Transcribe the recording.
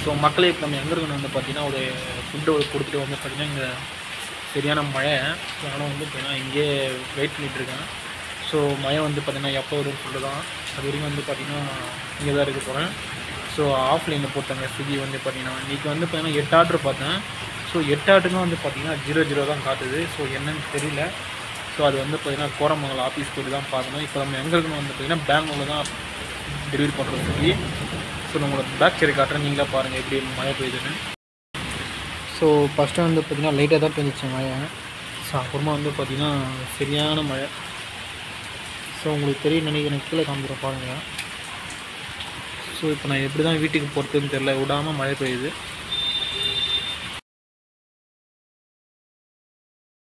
so மக்களே இப்போ நம்ம எங்கே இருக்கணும் வந்து பார்த்தீங்கன்னா ஒரு ஃபுட்டு கொடுத்துட்டு வந்து பார்த்தீங்கன்னா இங்கே சரியான மழை ஸோ அதனால் வந்து பார்த்தீங்கன்னா இங்கேயே வெயிட் பண்ணிட்டு இருக்கேன் ஸோ மழை வந்து பார்த்தீங்கன்னா எப்போ வரும்னு சொல்லிட்டு தான் அது வரைக்கும் வந்து பார்த்தீங்கன்னா இங்கே தான் இருக்க போகிறேன் ஸோ ஆஃப்லைனில் போட்டாங்க ஸ்விக்கி வந்து பார்த்தீங்கன்னா இன்றைக்கி வந்து பார்த்தீங்கன்னா எட்டு ஆர்டர் பார்த்தேன் ஸோ எட்டு ஆர்டருமே வந்து பார்த்தீங்கன்னா ஜீரோ ஜீரோ தான் காட்டுது ஸோ என்னன்னு தெரியல ஸோ அது வந்து பார்த்தீங்கன்னா கோரமங்கலம் ஆஃபீஸ் போய் தான் பார்க்கணும் இப்போ நம்ம எங்கே இருக்கணும் வந்து பார்த்தீங்கன்னா பெங்களூரில் தான் டெலிவரி பண்ணுறோம் ஸ்விக்கி ஸோ நான் உங்களோட பேக் சரி காட்டுறேன் நீங்களே பாருங்கள் எப்படி மழை பெய்யுதுன்னு ஸோ ஃபஸ்ட்டு வந்து பார்த்திங்கன்னா லைட்டாக தான் பெஞ்சிச்சு மழை ஸோ அப்புறமா வந்து பார்த்திங்கன்னா சரியான மழை ஸோ உங்களுக்கு தெரியும் நினைக்கிறேன் கீழே காமிக்கிறேன் பாருங்கள் ஸோ இப்போ நான் எப்படி தான் வீட்டுக்கு போகிறதுன்னு தெரில விடாமல் மழை பெய்யுது